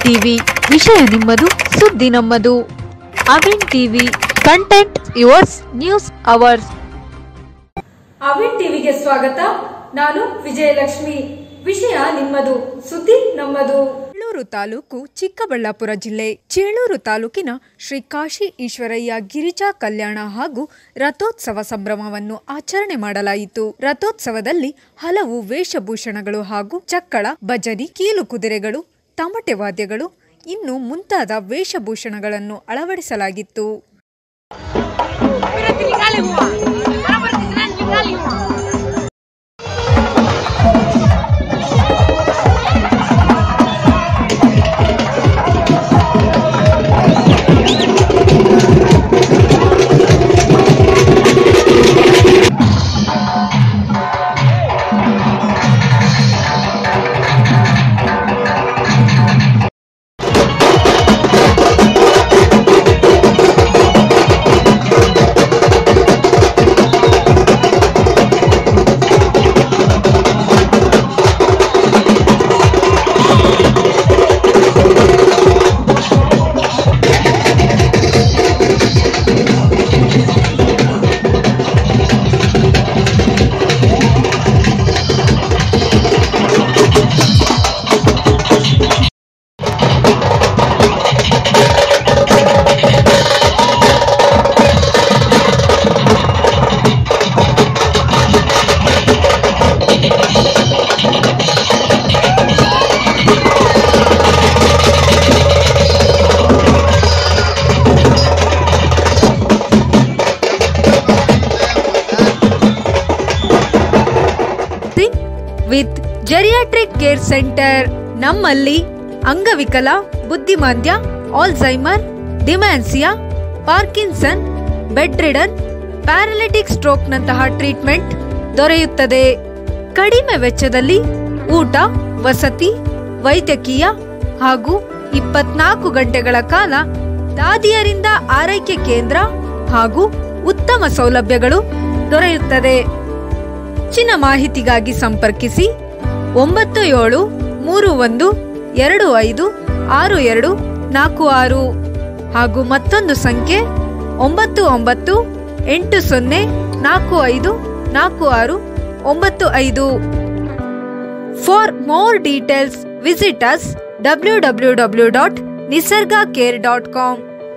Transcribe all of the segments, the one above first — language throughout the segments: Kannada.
ಟಿವಿ ವಿಷಯ ನಿಮ್ಮದು ಸುದ್ದಿ ನಮ್ಮದು Avin TV content yours news ours Avin ಟಿವಿಗೆ ಸ್ವಾಗತ ನಾನು ವಿಜಯಲಕ್ಷ್ಮಿ ವಿಷಯ ನಿಮ್ಮದು ಸುದ್ದಿ ನಮ್ಮದು ಚೇಳೂರು ತಾಲೂಕು ಚಿಕ್ಕಬಳ್ಳಾಪುರ ಜಿಲ್ಲೆ ಚೇಳೂರು ತಾಲೂಕಿನ ಶ್ರೀ ಕಾಶಿ ಈಶ್ವರಯ್ಯ ಗಿರಿಜಾ ಕಲ್ಯಾಣ ಹಾಗೂ ರಥೋತ್ಸವ ಸಂಭ್ರಮವನ್ನು ಆಚರಣೆ ಮಾಡಲಾಯಿತು ರಥೋತ್ಸವದಲ್ಲಿ ಹಲವು ವೇಷಭೂಷಣಗಳು ಹಾಗೂ ಚಕ್ಕಳ ಭಜನಿ ಕೀಲು ಕುದುರೆಗಳು ತಮಟೆ ವಾದ್ಯಗಳು ಇನ್ನು ಮುಂತಾದ ವೇಷಭೂಷಣಗಳನ್ನು ಅಳವಡಿಸಲಾಗಿತ್ತು ವಿತ್ ಜೆರಿಯಾಟ್ರಿಕ್ ಕೇರ್ ಸೆಂಟರ್ ನಮ್ಮಲ್ಲಿ ಅಂಗವಿಕಲ ಬುದ್ಧಿಮಾಂದ್ಯ Alzheimer dementia Parkinson bed ridden paralytic ಸ್ಟ್ರೋಕ್ನಂತಹ ಟ್ರೀಟ್ಮೆಂಟ್ ದೊರೆಯುತ್ತದೆ ಕಡಿಮೆ ವೆಚ್ಚದಲ್ಲಿ ಊಟ ವಸತಿ ವೈದ್ಯಕೀಯ ಹಾಗೂ ಇಪ್ಪತ್ನಾಲ್ಕು ಗಂಟೆಗಳ ಕಾಲ ದಾದಿಯರಿಂದ ಆರೈಕೆ ಕೇಂದ್ರ ಹಾಗೂ ಉತ್ತಮ ಸೌಲಭ್ಯಗಳು ದೊರೆಯುತ್ತದೆ ಹೆಚ್ಚಿನ ಮಾಹಿತಿಗಾಗಿ ಸಂಪರ್ಕಿಸಿ ಒಂಬತ್ತು ಏಳು ಮೂರು ಒಂದು ಎರಡು ಐದು ಆರು ಎರಡು ನಾಲ್ಕು ಆರು ಹಾಗೂ ಮತ್ತೊಂದು ಸಂಖ್ಯೆ ಒಂಬತ್ತು ಒಂಬತ್ತು ಎಂಟು ಸೊನ್ನೆ ನಾಲ್ಕು ಐದು ನಾಲ್ಕು ಆರು ಒಂಬತ್ತು ಐದು for more details visit us W W W dot Nisarga care dot com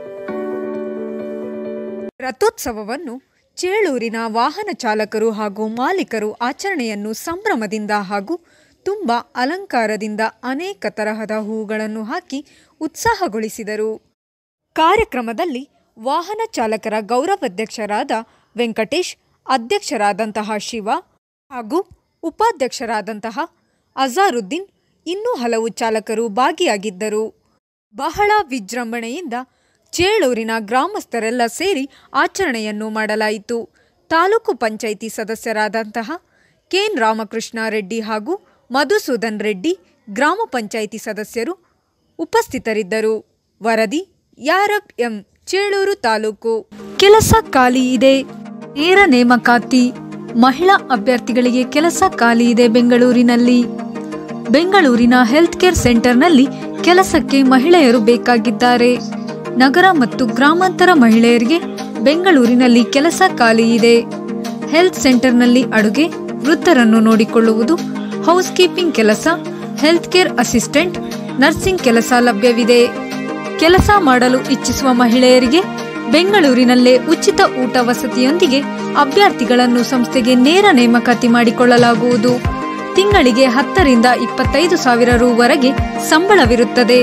ರಥೋತ್ಸವವನ್ನು ಚೇಳೂರಿನ ವಾಹನ ಚಾಲಕರು ಹಾಗೂ ಮಾಲೀಕರು ಆಚರಣೆಯನ್ನು ಸಂಭ್ರಮದಿಂದ ಹಾಗೂ ತುಂಬ ಅಲಂಕಾರದಿಂದ ಅನೇಕ ತರಹದ ಹೂಗಳನ್ನು ಹಾಕಿ ಉತ್ಸಾಹಗೊಳಿಸಿದರು ಕಾರ್ಯಕ್ರಮದಲ್ಲಿ ವಾಹನ ಚಾಲಕರ ಗೌರವಾಧ್ಯಕ್ಷರಾದ ವೆಂಕಟೇಶ್ ಅಧ್ಯಕ್ಷರಾದಂತಹ ಶಿವ ಹಾಗೂ ಉಪಾಧ್ಯಕ್ಷರಾದಂತಹ ಅಜಾರುದ್ದೀನ್ ಇನ್ನೂ ಹಲವು ಚಾಲಕರು ಭಾಗಿಯಾಗಿದ್ದರು ಬಹಳ ವಿಜೃಂಭಣೆಯಿಂದ ಚೇಳೂರಿನ ಗ್ರಾಮಸ್ಥರೆಲ್ಲ ಸೇರಿ ಆಚರಣೆಯನ್ನು ಮಾಡಲಾಯಿತು ತಾಲೂಕು ಪಂಚಾಯಿತಿ ಸದಸ್ಯರಾದಂತಹ ಕೆನ್ ರಾಮಕೃಷ್ಣ ರೆಡ್ಡಿ ಹಾಗೂ ಮಧುಸೂದನ್ ರೆಡ್ಡಿ ಗ್ರಾಮ ಪಂಚಾಯಿತಿ ಸದಸ್ಯರು ಉಪಸ್ಥಿತರಿದ್ದರು ವರದಿ ಯಾರಬ್ ಎಂ ಚೇಳೂರು ತಾಲೂಕು ಕೆಲಸ ಖಾಲಿ ಇದೆ ನೇರ ನೇಮಕಾತಿ ಮಹಿಳಾ ಅಭ್ಯರ್ಥಿಗಳಿಗೆ ಕೆಲಸ ಖಾಲಿ ಇದೆ ಬೆಂಗಳೂರಿನಲ್ಲಿ ಬೆಂಗಳೂರಿನ ಹೆಲ್ತ್ ಕೇರ್ ಸೆಂಟರ್ನಲ್ಲಿ ಕೆಲಸಕ್ಕೆ ಮಹಿಳೆಯರು ಬೇಕಾಗಿದ್ದಾರೆ ನಗರ ಮತ್ತು ಗ್ರಾಮಾಂತರ ಮಹಿಳೆಯರಿಗೆ ಬೆಂಗಳೂರಿನಲ್ಲಿ ಕೆಲಸ ಖಾಲಿ ಇದೆ ಹೆಲ್ತ್ ಸೆಂಟರ್ನಲ್ಲಿ ಅಡುಗೆ ವೃತ್ತರನ್ನು ನೋಡಿಕೊಳ್ಳುವುದು ಹೌಸ್ ಕೀಪಿಂಗ್ ಕೆಲಸ ಹೆಲ್ತ್ ಕೇರ್ ಅಸಿಸ್ಟೆಂಟ್ ನರ್ಸಿಂಗ್ ಕೆಲಸ ಲಭ್ಯವಿದೆ ಕೆಲಸ ಮಾಡಲು ಇಚ್ಛಿಸುವ ಮಹಿಳೆಯರಿಗೆ ಬೆಂಗಳೂರಿನಲ್ಲೇ ಉಚಿತ ಊಟ ವಸತಿಯೊಂದಿಗೆ ಅಭ್ಯರ್ಥಿಗಳನ್ನು ಸಂಸ್ಥೆಗೆ ನೇರ ನೇಮಕಾತಿ ಮಾಡಿಕೊಳ್ಳಲಾಗುವುದು ತಿಂಗಳಿಗೆ ಹತ್ತರಿಂದ ಇಪ್ಪತ್ತೈದು ಸಾವಿರ ರೂವರೆಗೆ ಸಂಬಳವಿರುತ್ತದೆ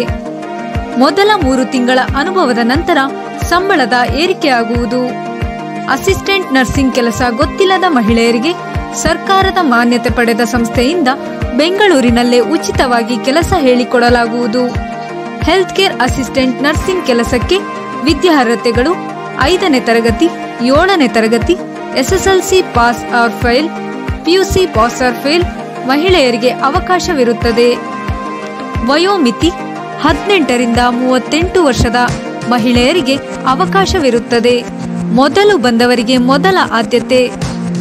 ಮೊದಲ ಮೂರು ತಿಂಗಳ ಅನುಭವದ ನಂತರ ಸಂಬಳದ ಏರಿಕೆಯಾಗುವುದು ಅಸಿಸ್ಟೆಂಟ್ ನರ್ಸಿಂಗ್ ಕೆಲಸ ಗೊತ್ತಿಲ್ಲದ ಮಹಿಳೆಯರಿಗೆ ಸರ್ಕಾರದ ಮಾನ್ಯತೆ ಪಡೆದ ಸಂಸ್ಥೆಯಿಂದ ಬೆಂಗಳೂರಿನಲ್ಲೇ ಉಚಿತವಾಗಿ ಕೆಲಸ ಹೇಳಿಕೊಡಲಾಗುವುದು ಹೆಲ್ತ್ ಕೇರ್ ಅಸಿಸ್ಟೆಂಟ್ ನರ್ಸಿಂಗ್ ಕೆಲಸಕ್ಕೆ ವಿದ್ಯಾರ್ಹತೆಗಳು ಐದನೇ ತರಗತಿ ಏಳನೇ ತರಗತಿ SSLC pass or fail PUC pass or fail ಮಹಿಳೆಯರಿಗೆ ಅವಕಾಶವಿರುತ್ತದೆ ವಯೋಮಿತಿ ಹದಿನೆಂಟರಿಂದ ಮೂವತ್ತೆಂಟು ವರ್ಷದ ಮಹಿಳೆಯರಿಗೆ ಅವಕಾಶವಿರುತ್ತದೆ ಮೊದಲು ಬಂದವರಿಗೆ ಮೊದಲ ಆದ್ಯತೆ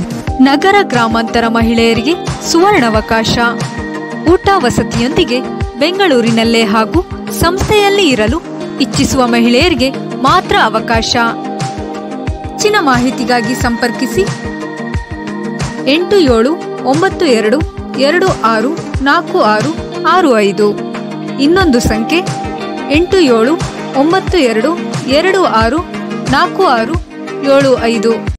ನಗರ ಗ್ರಾಮಾಂತರ ಮಹಿಳೆಯರಿಗೆ ಸುವರ್ಣಾವಕಾಶ ಊಟ ವಸತಿಯೊಂದಿಗೆ ಬೆಂಗಳೂರಿನಲ್ಲೇ ಹಾಗೂ ಸಂಸ್ಥೆಯಲ್ಲಿ ಇರಲು ಇಚ್ಛಿಸುವ ಮಹಿಳೆಯರಿಗೆ ಮಾತ್ರ ಅವಕಾಶ ಹೆಚ್ಚಿನ ಮಾಹಿತಿಗಾಗಿ ಸಂಪರ್ಕಿಸಿ ಎಂಟು ಏಳು ಒಂಬತ್ತು ಎರಡು ಎರಡು ಆರು ನಾಲ್ಕು ಆರು ಆರು ಐದು ಇನ್ನೊಂದು ಸಂಖ್ಯೆ ಎಂಟು ಏಳು ಒಂಬತ್ತು ಎರಡು ಎರಡು ಆರು ನಾಲ್ಕು ಆರು ಏಳು ಐದು